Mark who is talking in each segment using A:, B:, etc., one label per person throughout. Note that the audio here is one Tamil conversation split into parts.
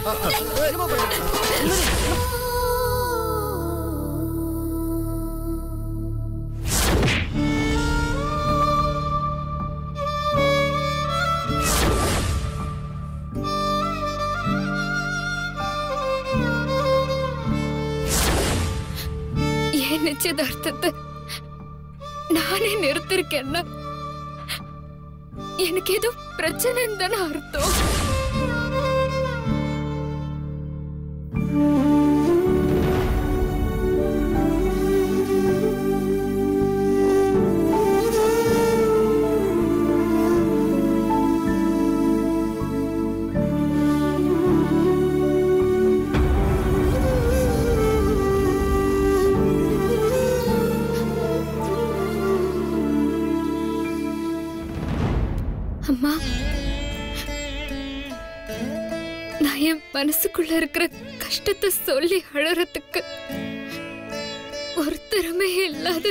A: என்னம்மா பண்ற?
B: என் நிச்சயதார்த்தத்தை நானே நிறுத்திருக்கேன்னா எனக்கு ஏதோ பிரச்சனைன்னு தானே அர்த்தம் அம்மா நான் என் மனசுக்குள்ள இருக்கிற கஷ்டத்தை சொல்லி அழறதுக்கு ஒருத்தருமே இல்லாத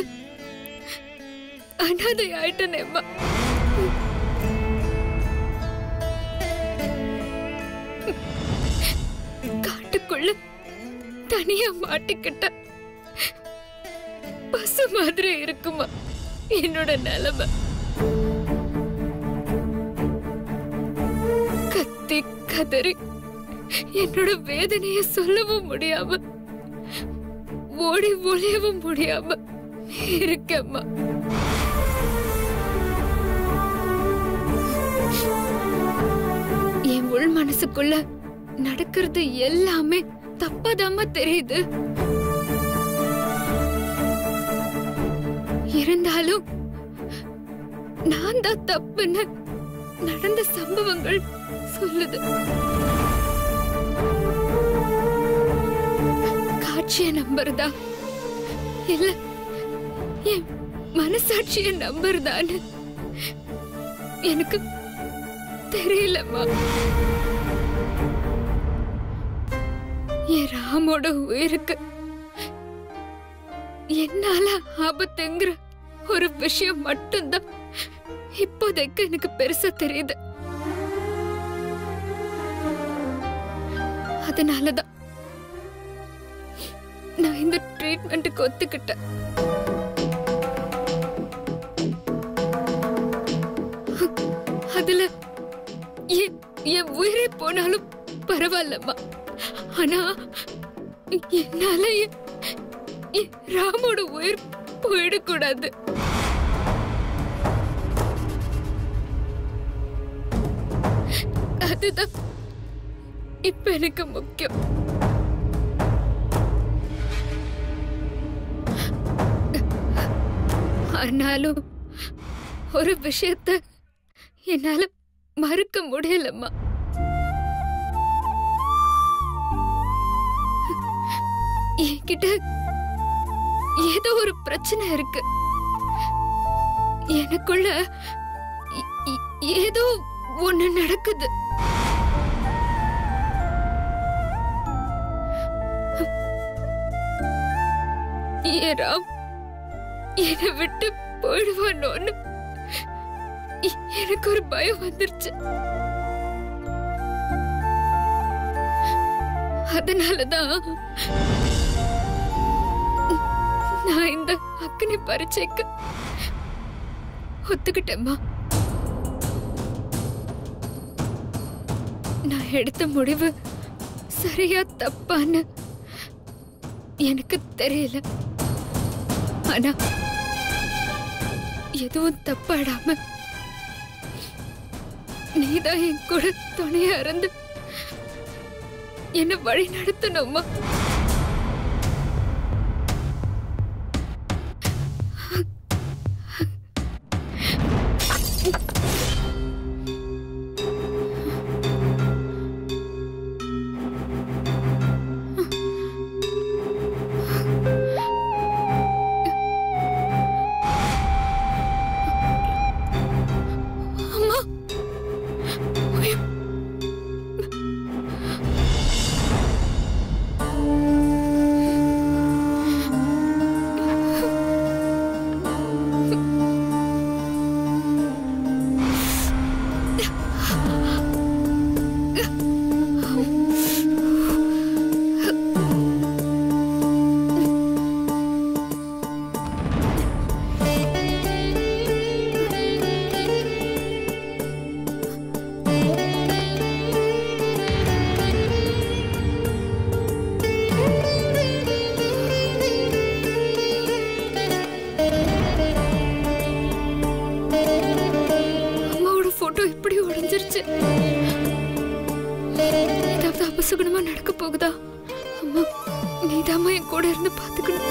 B: அனாதை ஆயிட்டனேம்மா காட்டுக்குள்ள தனியா மாட்டிக்கிட்ட பசு மாதிரி இருக்குமா என்னோட நிலைமை கத்தி கதறி என்னோட வேதனைய சொல்லவும் முடியாம ஓடி ஒளியவும் முடியாம இருக்கம்மா என் உள் மனசுக்குள்ள நடக்கிறது எல்லாமே தப்பாதாம்மா தெரியுது இருந்தாலும் நான் தான் தப்புன்னு நடந்த சம்பவங்கள் சொல்லுது காட்சிய நம்புறதா இல்ல என் மனசாட்சிய நம்புறதான்னு எனக்கு தெரியலம்மா என் ராமோட உயிருக்கு என்னால ஆபத்துங்கிற ஒரு விஷயம் மட்டும்தான் இப்போதைக்கு எனக்கு பெருசா தெரியுது அதனாலதான் நான் இந்த ட்ரீட்மெண்ட்டுக்கு ஒத்துக்கிட்டேன் அதுல என் என் உயிரே போனாலும் பரவாயில்லம்மா ஆனா என்னால என் என் ராமோட உயிர் போயிடக்கூடாது அதுதான் இப்ப எனக்கு முக்கியம் ஆனாலும் ஒரு விஷயத்த என்னால மறுக்க முடியலம்மா என்கிட்ட ஏதோ ஒரு பிரச்சனை இருக்கு எனக்குள்ள இ- இ- ஏதோ ஒண்ணு நடக்குது ஏன் ராம் என்னை விட்டு போயிடுவானோன்னு எ- எனக்கு ஒரு பயம் வந்துருச்சு அதனாலதான் நான் இந்த அக்னி பரீட்சைக்கு ஒத்துக்கிட்டேம்மா நான் எடுத்த முடிவு சரியா தப்பான்னு எனக்கு தெரியல ஆனா எதுவும் தப்பாடாம நீதான் என் கூட துணையா இருந்து என்ன வழி நடத்தணுமா அம்மா ஐயோ. ஏதாவது அபசகுணமா நடக்க போகுதா அம்மா நீதாம்மா என் கூட இருந்து பாத்துக்கணும்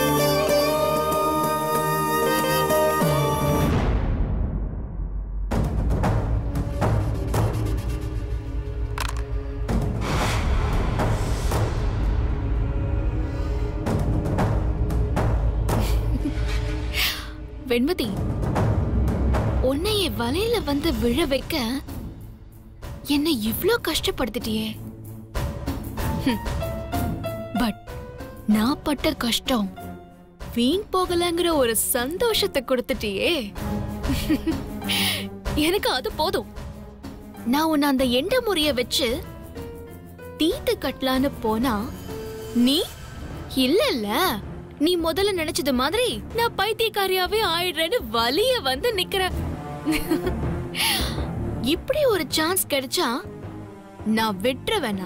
B: வெண்மதி உன்னைய வலையில வந்து விழ வைக்க என்னை இவ்ளோ கஷ்டப்படுத்திட்டியே பட் நான் பட்ட கஷ்டம் வீண் போகலங்கிற ஒரு சந்தோஷத்தை கொடுத்துட்டியே எனக்கு அது போதும் நான் உன்னை அந்த எண்ட முறைய வச்சு தீத்து கட்டலான்னு போனா நீ இல்லல்ல நீ முதல்ல நினைச்சது மாதிரி நான் பைத்தியக்காரியாவே ஆயிடுறேன்னு வலிய வந்து நிக்கிற இப்படி ஒரு சான்ஸ் கிடைச்சா நான் விட்டுருவேனா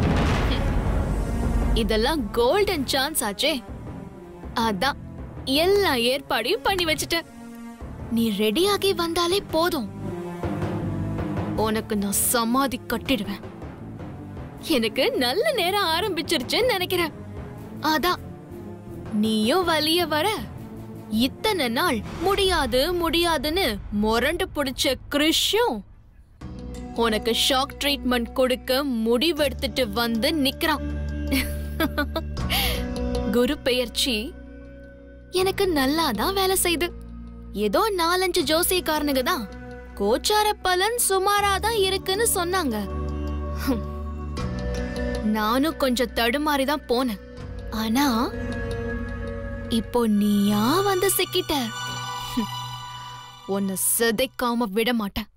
B: இதெல்லாம் கோல்டன் சான்ஸ் ஆச்சே அதான் எல்லா ஏற்பாடையும் பண்ணி வச்சுட்டேன் நீ ரெடியாகி வந்தாலே போதும் உனக்கு நான் சமாதி கட்டிடுவேன் எனக்கு நல்ல நேரம் ஆரம்பிச்சிருச்சுன்னு நினைக்கிறேன் அதான் நீயும் வலிய வர இத்தனை நாள் முடியாது முடியாதுன்னு முரண்டு பிடிச்ச கிறிஷும் உனக்கு ஷாக் ட்ரீட்மெண்ட் கொடுக்க முடிவெடுத்துட்டு வந்து நிக்கிறான் குரு பெயர்ச்சி எனக்கு நல்லாதான் வேலை செய்யுது ஏதோ நாலஞ்சு ஜோசியக்காரனுங்க தான் கோச்சார பலன் சுமாரா தான் இருக்குன்னு சொன்னாங்க ஹம். நானும் கொஞ்சம் தடுமாறி தான் போனேன் ஆனா இப்போ நீயா வந்து சிக்கிட்ட ஹம். உன்னை சிதைக்காம விட மாட்டேன்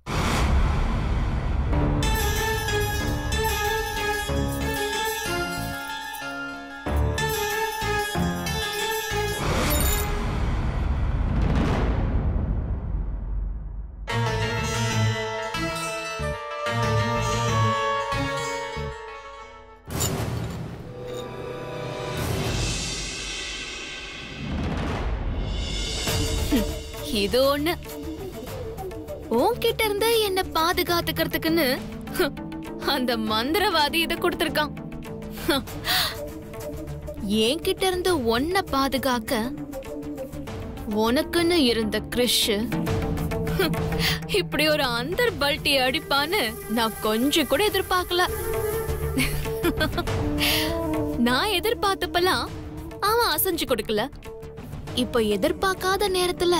B: இது ஒண்ணு உன்கிட்ட இருந்து என்ன பாதுகாத்துக்கிறதுக்குன்னு ஹம், அந்த மந்திரவாதி இத கொடுத்திருக்கான் ஹம். என்கிட்ட இருந்து உன்னை பாதுகாக்க உனக்குன்னு இருந்த கிறிஷ் ஹம், இப்படி ஒரு அந்தர் பல்ட்டி அடிப்பான்னு நான் கொஞ்சம் கூட எதிர்பார்க்கல நான் எதிர்பார்த்தப்பெல்லாம் அவன் அசைஞ்சு கொடுக்கல இப்ப எதிர்பார்க்காத நேரத்துல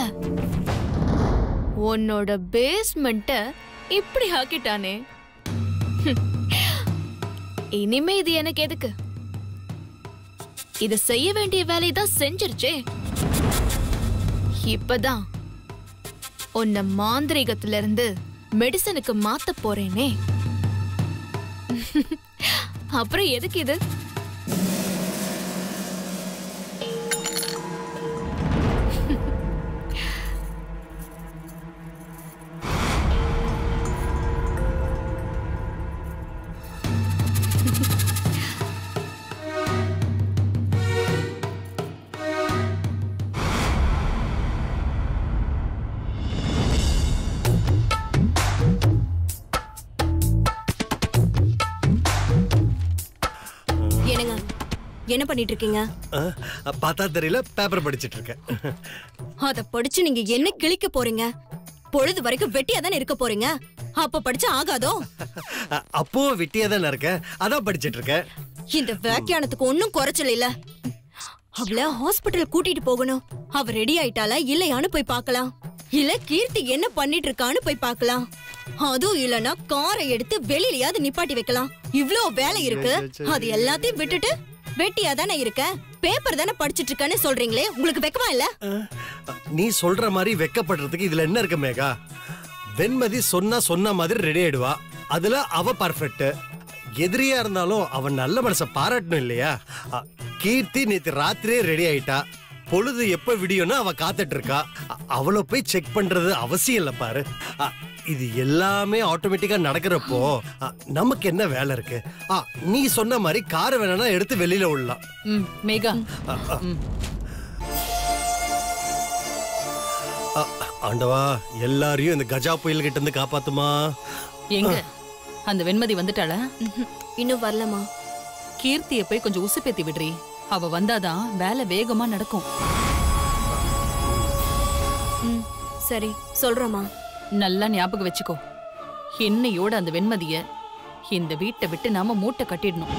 B: உன்னோட பேஸ்மெண்ட்ட இப்படி ஆக்கிட்டானே ஹம். இனிமே இது எனக்கு எதுக்கு இது செய்ய வேண்டிய வேலையை தான் செஞ்சிருச்சே இப்பதான் உன்னை மாந்திரீகத்துல இருந்து மெடிசனுக்கு மாத்த போறேனே அப்புறம் எதுக்கு இது
A: என்னங்க என்ன பண்ணிட்டு இருக்கீங்க
C: ஆ, பார்த்தா தெரியல பேப்பர் படிச்சிட்டு இருக்கேன்
A: அத படிச்சு நீங்க என்ன கிழிக்க போறீங்க பொழுது வரைக்கும் வெட்டியா தானே இருக்க போறீங்க அப்ப படிச்சா ஆகாதோ
C: அ- அப்போ வெட்டியா தானே இருக்கேன் அதான் படிச்சிட்டு இருக்கேன்
A: இந்த வியாக்கியானத்துக்கு ஒன்னும் குறைச்சல் இல்ல அவள ஹாஸ்பிட்டல் கூட்டிட்டு போகணும் அவ ரெடி ஆயிட்டாளா இல்லையான்னு போய் பார்க்கலாம் இல்ல கீர்த்தி என்ன பண்ணிட்டு இருக்கான்னு போய் பார்க்கலாம் அதுவும் இல்லனா காரை எடுத்து வெளியிலயாவது நிப்பாட்டி வைக்கலாம் இவ்ளோ வேலை இருக்கு அது எல்லாத்தையும் விட்டுட்டு வெட்டியா தானே இருக்க பேப்பர் தானே படிச்சிட்டு இருக்கேன்னு சொல்றீங்களே உங்களுக்கு வெக்கமா இல்ல
C: அ, நீ சொல்ற மாதிரி வெக்கப்படுறதுக்கு இதுல என்ன இருக்கு மேகா வெண்மதி சொன்னா சொன்ன மாதிரி ரெடி ஆயிடுவா அதுல அவ பர்ஃபெக்ட் எதிரியா இருந்தாலும் அவன் நல்ல மனச பாராட்டணும் இல்லையா அ, கீர்த்தி நேத்து ராத்திரியே ரெடி ஆயிட்டா பொழுது எப்ப விடியும்னு அவ காத்துட்டு இருக்கா அ- அவளை போய் செக் பண்றது அவசியம் இல்ல பாரு அ, இது எல்லாமே ஆட்டோமேட்டிக்கா நடக்கிறப்போ அ, நமக்கு என்ன வேலை இருக்கு அ, நீ சொன்ன மாதிரி காரை வேணா எடுத்து வெளியில விடலாம்
D: ம் மேகா
C: அ, ஆண்டவா எல்லாரையும் இந்த கஜா புயல் கிட்ட இருந்து காப்பாத்துமா
D: எங்க அந்த வெண்மதி வந்துட்டாளா
A: ம்ஹும். இன்னும் வரலமா
D: கீர்த்திய போய் கொஞ்சம் உசுப்பேத்தி விடுறி அவ வந்தாதான் வேலை வேகமா நடக்கும்
A: ம் சரி சொல்றேம்மா
D: நல்லா ஞாபகம் வச்சுக்கோ என்னையோட அந்த வெண்மதிய இந்த வீட்டை விட்டு நாம மூட்டை கட்டிடணும்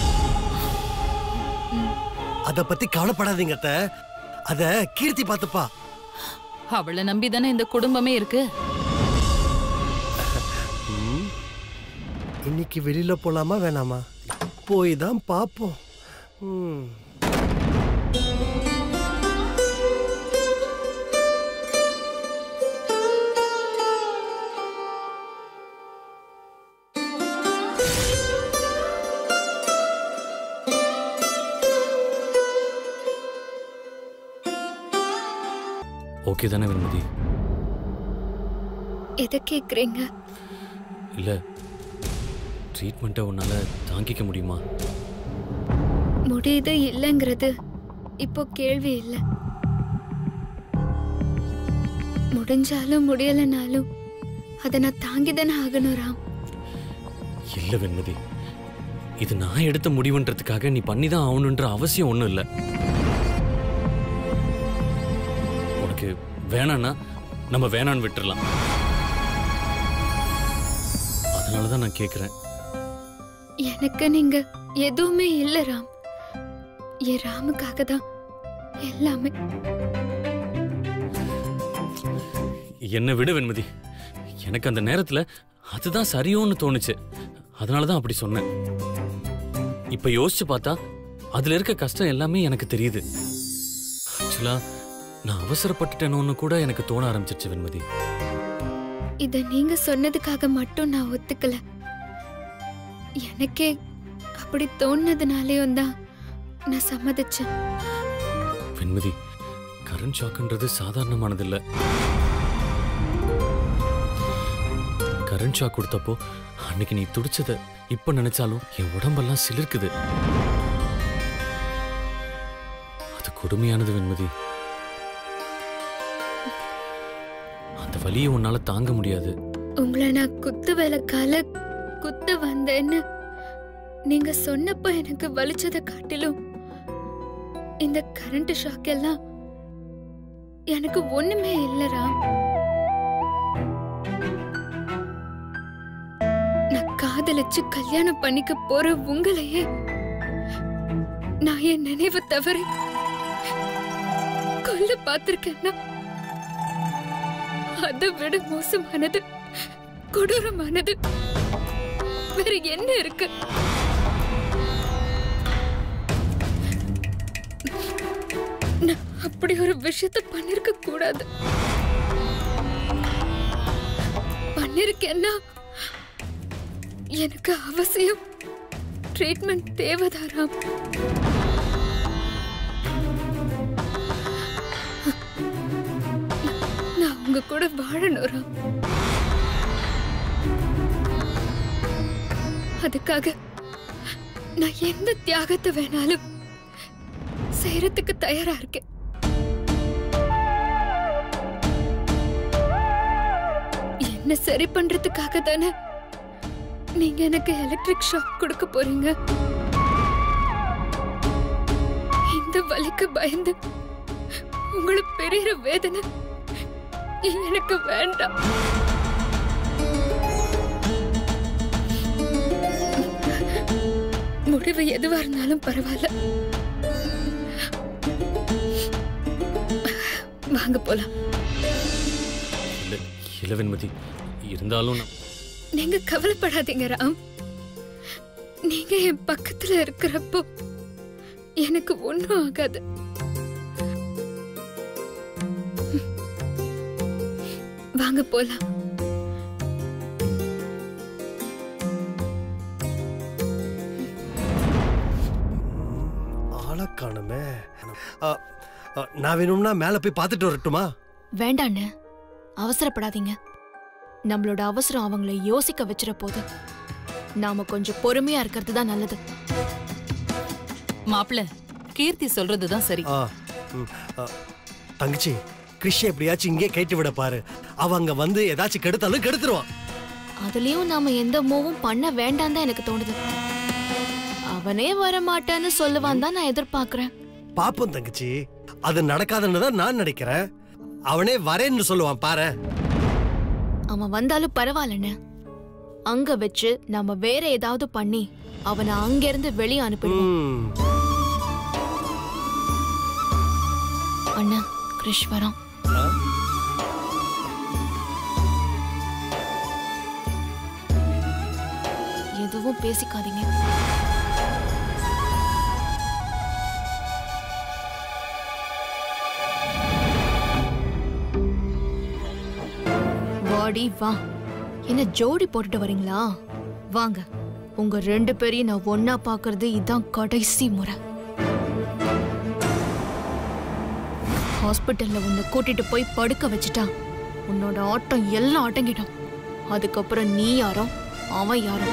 C: அத பத்தி கவலைப்படாதீங்க அத்தை அத கீர்த்தி பார்த்துப்பா
D: அவளை நம்பிதானே இந்த குடும்பமே இருக்கு
C: ம். இன்னைக்கு வெளியில போலாமா வேணாமா போய் தான் பார்ப்போம் ம்.
E: ஓகே தானே வெண்மதி
B: எதை கேக்குறீங்க
E: இல்லை ட்ரீட்மெண்ட்டை உன்னால் தாங்கிக்க முடியுமா
B: முடியுது இல்லைங்கிறது இப்போ கேள்வி இல்ல முடிஞ்சாலும் முடியலனாலும் அதை நான் தாங்கிதானே ஆகணும் ராம்
E: இல்லை வெண்மதி இது நான் எடுத்த முடிவுன்றதுக்காக நீ பண்ணி தான் ஆகணுன்ற அவசியம் ஒன்றும் இல்லை உனக்கு வேணான்னா நம்ம வேணான்னு விட்டுறலாம் அதனால தான் நான் கேட்குறேன்
B: எனக்கு நீங்க எதுவுமே இல்ல ராம் என் ராமுக்காக தான் எல்லாமே
E: என்னை விடு வெண்மதி எனக்கு அந்த நேரத்தில் அதுதான் சரியோன்னு தோணுச்சு அதனால தான் அப்படி சொன்னேன் இப்போ யோசிச்சு பார்த்தா அதில் இருக்க கஷ்டம் எல்லாமே எனக்கு தெரியுது ஆக்சுவலா நான் அவசரப்பட்டுட்டேனோன்னு கூட எனக்கு தோண ஆரம்பிச்சிருச்சு வெண்மதி
B: இத நீங்க சொன்னதுக்காக மட்டும் நான் ஒத்துக்கல எனக்கே அப்படி தோணுனதுனாலேயும் தான் நான் சம்மதிச்சேன்
E: வெண்மதி கரண்ட் ஷாக்குன்றது சாதாரணமானதில்ல கரண்ட் ஷாக் கொடுத்தப்போ அன்னைக்கு நீ துடிச்சத இப்ப நினைச்சாலும் என் உடம்பெல்லாம் சிலிர்க்குது அது கொடுமையானது வெண்மதி அந்த வலியை உன்னால தாங்க முடியாது
B: உங்களை நான் குத்து விளக்கால குத்த வந்தேன்னு நீங்க சொன்னப்ப எனக்கு வலிச்சதை காட்டிலும் இந்த கரண்ட் ஷாக் எல்லாம் எனக்கு ஒண்ணுமே இல்ல ராம் நான் காதலிச்சு கல்யாணம் பண்ணிக்க போற உங்களையே நான் என் நினைவு தவறி கொல்ல பார்த்திருக்கேன்னா அதை விட மோசமானது கொடூரமானது வேற என்ன இருக்கு நான் அப்படி ஒரு விஷயத்த பண்ணிருக்க கூடாது பண்ணிருக்கேன்னா எனக்கு அவசியம் ட்ரீட்மெண்ட் தேவைதாராம் நான் உங்க கூட வாழணும் ராம் அதுக்காக நான் எந்த தியாகத்தை வேணாலும் செய்யறதுக்கு தயாரா இருக்கேன் என்ன சரி பண்றதுக்காக தானே நீங்க எனக்கு எலக்ட்ரிக் ஷாக் கொடுக்க போறீங்க இந்த வலிக்கு பயந்து உங்களை பெரிய வேதனை எனக்கு வேண்டாம் முடிவு எதுவா இருந்தாலும் பரவாயில்ல வாங்க போலாம்
E: இல்ல இல்ல வெண்மதி இருந்தாலும் நான்
B: நீங்க கவலைப்படாதீங்க ராம் நீங்க என் பக்கத்துல இருக்கிறப்போ எனக்கு ஒண்ணும் ஆகாது வாங்க போலாம்
C: ஆளை காணுமே அ, அ, நான் வேணும்னா மேல போய் பார்த்துட்டு வரட்டுமா
B: வேண்டாண்ணே அவசரப்படாதீங்க நம்மளோட அவசரம் அவங்கள யோசிக்க வச்சிட போது நாம கொஞ்சம் பொறுமையா இருக்கிறது தான் நல்லது
D: மாப்பிள கீர்த்தி சொல்றதுதான் சரி
C: ஆ, ம், அ, தங்கச்சி கிறிஷ் எப்படியாச்சும் இங்கே கேட்டு விட பாரு அவ அங்க வந்து ஏதாச்சும் கெடுத்தாலும் கெடுத்துருவான்
B: அதுலயும் நாம எந்த மூவும் பண்ண வேண்டாம் தான் எனக்கு தோணுது அவனே வர மாட்டான்னு சொல்லுவான் தான் நான் எதிர்பார்க்கறேன்
C: பாப்போம் தங்கச்சி அது நடக்காதுன்னு தான் நான் நினைக்கிறேன் அவனே வரேன்னு சொல்லுவான் பாரு
B: அவன் வந்தாலும் பரவாயில்லண்ணே அங்க வச்சு நாம வேற ஏதாவது பண்ணி அவனை அங்கிருந்து வெளியே அனுப்பிடுவோம்
C: ம்.
B: அண்ணா கிரிஷ் வரான் எதுவும் பேசிக்காதீங்க வாடி வா என்ன ஜோடி போட்டுட்டு வரீங்களா வாங்க உங்க ரெண்டு பேரையும் நான் ஒன்னா பாக்குறது இதான் கடைசி முறை ஹாஸ்பிட்டல்ல உன்னை கூட்டிட்டு போய் படுக்க வச்சுட்டா உன்னோட ஆட்டம் எல்லாம் அடங்கிடும் அதுக்கப்புறம் நீ யாரோ அவன் யாரோ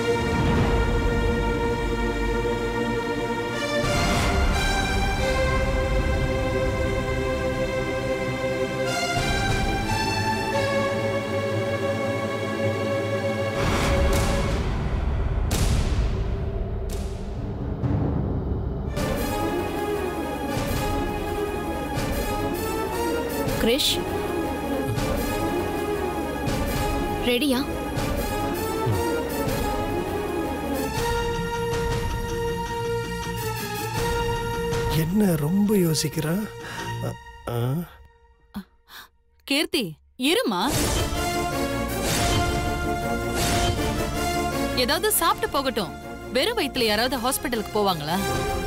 B: கிரிஷ் ரெடியா
C: என்ன ரொம்ப யோசிக்கிறா அ, ஆ?
D: கீர்த்தி இருமா ஏதாவது சாப்பிட்டு போகட்டும் வெறும் வயித்துல யாராவது ஹாஸ்பிட்டலுக்கு போவாங்களா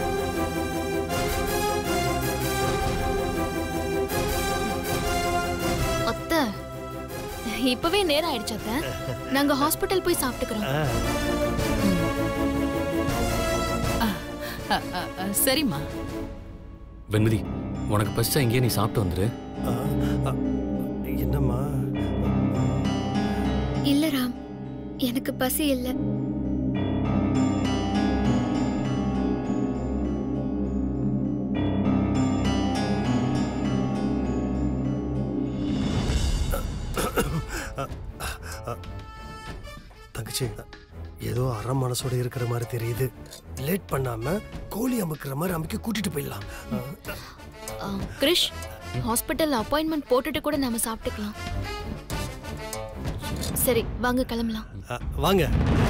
B: அத்தை இப்பவே நேரம் ஆயிடுச்சு அத்தை நாங்க ஹாஸ்பிட்டல் போய் சாப்பிட்டுக்கிறோம்
C: ஆ.
D: அ, அ, அ, சரிம்மா
E: வெண்மதி உனக்கு பசிச்சா இங்கேயே நீ சாப்பிட்டு வந்துரு
C: ஆ, ஆ, என்னம்மா
F: இல்ல ராம் எனக்கு பசி இல்ல
C: தங்கச்சி ஏதோ அரை மனசோட இருக்கிற மாதிரி தெரியுது லேட் பண்ணாம கோழி அமுக்குற மாதிரி அமுக்கி கூட்டிட்டு போயிடலாம் ஆ,
B: ஆ, கிரிஷ் ஹாஸ்பிட்டல் அப்பாயின்மெண்ட் போட்டுட்டு கூட நாம சாப்பிட்டுக்கலாம் சரி வாங்க கிளம்பலாம்
C: ஆ, வாங்க